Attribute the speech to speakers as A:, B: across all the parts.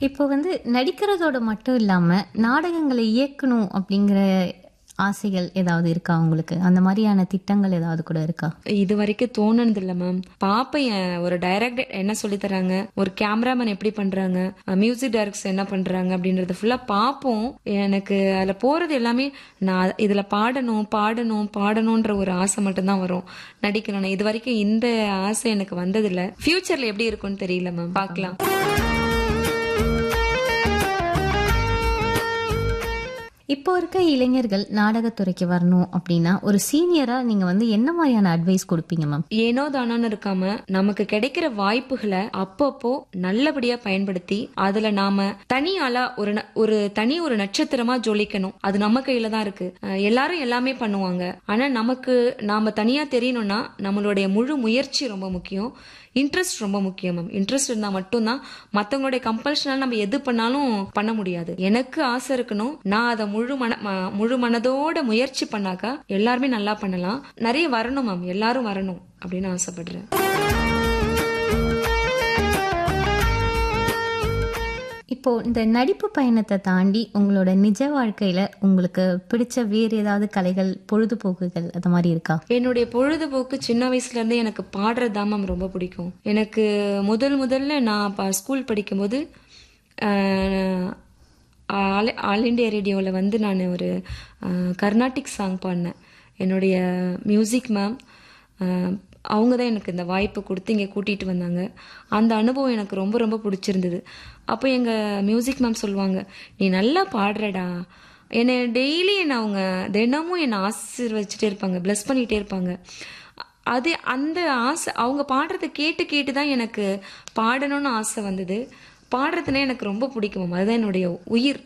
A: இப்போ வந்து நடிக்கிறதோட மட்டும் இல்லாம நாடகங்களை இயக்கணும் அப்படிங்கிற ஆசைகள் ஏதாவது இருக்கா உங்களுக்கு அந்த மாதிரியான திட்டங்கள் ஏதாவது கூட இருக்கா
B: இது வரைக்கும் தோணுனது இல்ல மேம் பாப்பேன் என் ஒரு டைரக்டர் என்ன சொல்லி தராங்க ஒரு கேமராமேன் எப்படி பண்றாங்க மியூசிக் டைரக்டர்ஸ் என்ன பண்றாங்க அப்படின்றது ஃபுல்லா பார்ப்போம் எனக்கு அதுல போறது எல்லாமே நான் இதுல பாடணும் பாடணும் பாடணும்ன்ற ஒரு ஆசை மட்டும்தான் வரும் நடிக்கணும் இது வரைக்கும் இந்த ஆசை எனக்கு வந்ததில்ல ஃபியூச்சர்ல எப்படி இருக்கும்னு தெரியல மேம் பார்க்கலாம்
A: இப்போ இருக்க இளைஞர்கள் நாடகத்துறைக்கு வரணும் அப்படின்னா ஒரு சீனியரா நீங்க வந்து என்ன மாதிரியான அட்வைஸ் கொடுப்பீங்க மேம்
B: ஏனோ தானோன்னு இருக்காம நமக்கு கிடைக்கிற வாய்ப்புகளை அப்பப்போ நல்லபடியா பயன்படுத்தி அதுல நாம தனி ஆளா ஒரு ந- ஒரு தனி ஒரு நட்சத்திரமா ஜொலிக்கணும் அது நம்ம கையில தான் இருக்கு அஹ் எல்லாரும் எல்லாமே பண்ணுவாங்க ஆனா நமக்கு நாம தனியா தெரியணும்னா நம்மளுடைய முழு முயற்சி ரொம்ப முக்கியம் இன்ட்ரெஸ்ட் ரொம்ப முக்கியம் மேம் இன்ட்ரெஸ்ட் இருந்தா மட்டும்தான் மத்தவங்களுடைய கம்பல்ஷனால நம்ம எது பண்ணாலும் பண்ண முடியாது எனக்கு ஆசை இருக்கணும் நான் அதை முழு மன ம- முழு மனதோட முயற்சி பண்ணாக்கா எல்லாருமே நல்லா பண்ணலாம் நிறைய வரணும் மேம் எல்லாரும் வரணும் அப்படின்னு ஆசைப்படுறேன்
A: இப்போ இந்த நடிப்பு பயணத்தை தாண்டி உங்களோட நிஜ வாழ்க்கையில உங்களுக்கு பிடிச்ச வேறு ஏதாவது கலைகள் பொழுதுபோக்குகள் அது மாதிரி இருக்கா
B: என்னுடைய பொழுதுபோக்கு சின்ன வயசுல இருந்தே எனக்கு பாடுறது தான் மேம் ரொம்ப பிடிக்கும் எனக்கு முதல் முதல்ல நான் ப- ஸ்கூல் படிக்கும்போது ஆஹ், ஆல் ஆல் இண்டியா ரேடியோவில் வந்து நான் ஒரு ஆஹ், கர்நாடிக் சாங் பாடினேன் என்னுடைய மியூசிக் மேம் அவங்க தான் எனக்கு இந்த வாய்ப்பு கொடுத்து இங்கே கூட்டிகிட்டு வந்தாங்க அந்த அனுபவம் எனக்கு ரொம்ப ரொம்ப பிடிச்சிருந்தது அப்போ எங்கள் மியூசிக் மேம் சொல்லுவாங்க நீ நல்லா பாடுறடா என்னை டெய்லி என்னை அவங்க தினமும் என்னை ஆசீர்வச்சிட்டே இருப்பாங்க ப்ளஸ் பண்ணிகிட்டே இருப்பாங்க அது அந்த ஆசை அவங்க பாடுறத கேட்டு கேட்டு தான் எனக்கு பாடணும்னு ஆசை வந்தது பாடுறதுனா எனக்கு ரொம்ப பிடிக்கும் அதுதான் என்னுடைய உயிர்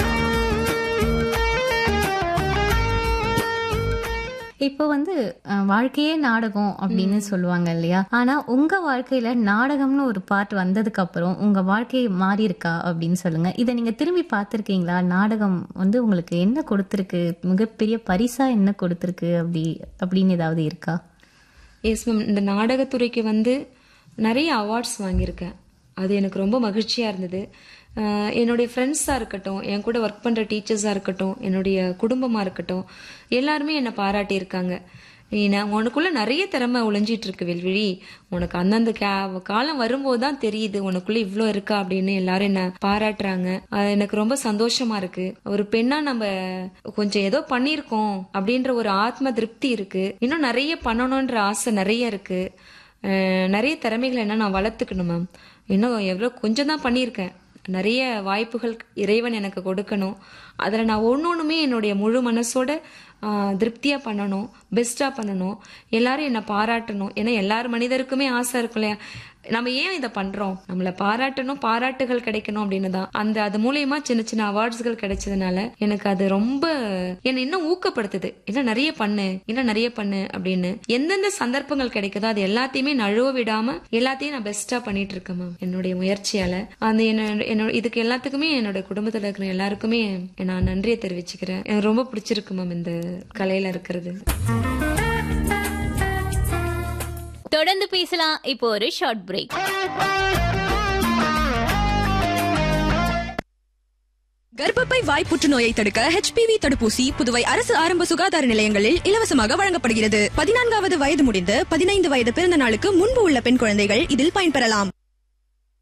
A: இப்போ வந்து அஹ், வாழ்க்கையே நாடகம் அப்படின்னு சொல்லுவாங்க இல்லையா ஆனா உங்க வாழ்க்கையில நாடகம்னு ஒரு பார்ட் வந்ததுக்கு அப்புறம் உங்க வாழ்க்கை மாறி இருக்கா அப்படின்னு சொல்லுங்க இதை நீங்க திரும்பி பார்த்திருக்கீங்களா நாடகம் வந்து உங்களுக்கு என்ன கொடுத்துருக்கு மிகப்பெரிய பரிசா என்ன கொடுத்துருக்கு அப்படி அப்படின்னு ஏதாவது இருக்கா
B: எஸ் மேம் இந்த நாடகத்துறைக்கு வந்து நிறைய அவார்ட்ஸ் வாங்கியிருக்கேன் அது எனக்கு ரொம்ப மகிழ்ச்சியாக இருந்தது அஹ் என்னுடைய ஃப்ரெண்ட்ஸாக இருக்கட்டும் என் கூட ஒர்க் பண்ணுற டீச்சர்ஸாக இருக்கட்டும் என்னுடைய குடும்பமாக இருக்கட்டும் எல்லாருமே என்னை பாராட்டியிருக்காங்க நீ நான் உனக்குள்ள நிறைய திறமை ஒளிஞ்சிட்டு இருக்கு வெல்விழி உனக்கு அந்தந்த கா- காலம் வரும்போது தான் தெரியுது உனக்குள்ள இவ்ளோ இருக்கா அப்படின்னு எல்லாரும் என்ன பாராட்டுறாங்க அது எனக்கு ரொம்ப சந்தோஷமா இருக்கு ஒரு பெண்ணா நம்ம கொஞ்சம் ஏதோ பண்ணியிருக்கோம் அப்படின்ற ஒரு ஆத்ம திருப்தி இருக்கு இன்னும் நிறைய பண்ணணும்ன்ற ஆசை நிறைய இருக்கு அஹ் நிறைய திறமைகளை என்ன நான் வளர்த்துக்கணும் மேம் இன்னும் எவ்வளோ கொஞ்சம் தான் பண்ணியிருக்கேன் நிறைய வாய்ப்புகள் இறைவன் எனக்கு கொடுக்கணும் அதில் நான் ஒன்று ஒன்றுமே என்னுடைய முழு மனசோட திருப்தியாக பண்ணணும் பெஸ்ட்டாக பண்ணணும் எல்லாரும் என்னை பாராட்டணும் ஏன்னா எல்லார் மனிதருக்குமே ஆசை இருக்கும் இல்லையா நம்ம ஏன் இதை பண்ணுறோம் நம்மளை பாராட்டணும் பாராட்டுகள் கிடைக்கணும் அப்படின்னு தான் அந்த அது மூலியமா சின்ன சின்ன அவார்ட்ஸ்கள் கிடைச்சதுனால எனக்கு அது ரொம்ப என்னை இன்னும் ஊக்கப்படுத்துது இன்னும் நிறைய பண்ணு இன்னும் நிறைய பண்ணு அப்படின்னு எந்தெந்த சந்தர்ப்பங்கள் கிடைக்குதோ அது எல்லாத்தையுமே நழுவ விடாம எல்லாத்தையும் நான் பெஸ்டா பண்ணிட்டு இருக்கேன் மேம் என்னுடைய முயற்சியால அந்த என்ன என்னோட இதுக்கு எல்லாத்துக்குமே என்னோட குடும்பத்துல இருக்கிற எல்லாருக்குமே நான் நன்றியை தெரிவிச்சுக்கிறேன் எனக்கு ரொம்ப பிடிச்சிருக்கு மேம் இந்த கலையில இருக்கிறது
C: தொடர்ந்து பேசலாம் இப்போ ஒரு ஷார்ட் பிரேக்
D: கர்ப்பப்பை வாய் புற்றுநோயை தடுக்க ஹெச்பிவி தடுப்பூசி புதுவை அரசு ஆரம்ப சுகாதார நிலையங்களில் இலவசமாக வழங்கப்படுகிறது பதினான்காவது வயது முடிந்து பதினைந்து வயது பிறந்த நாளுக்கு முன்பு உள்ள பெண் குழந்தைகள் இதில் பயன்பெறலாம்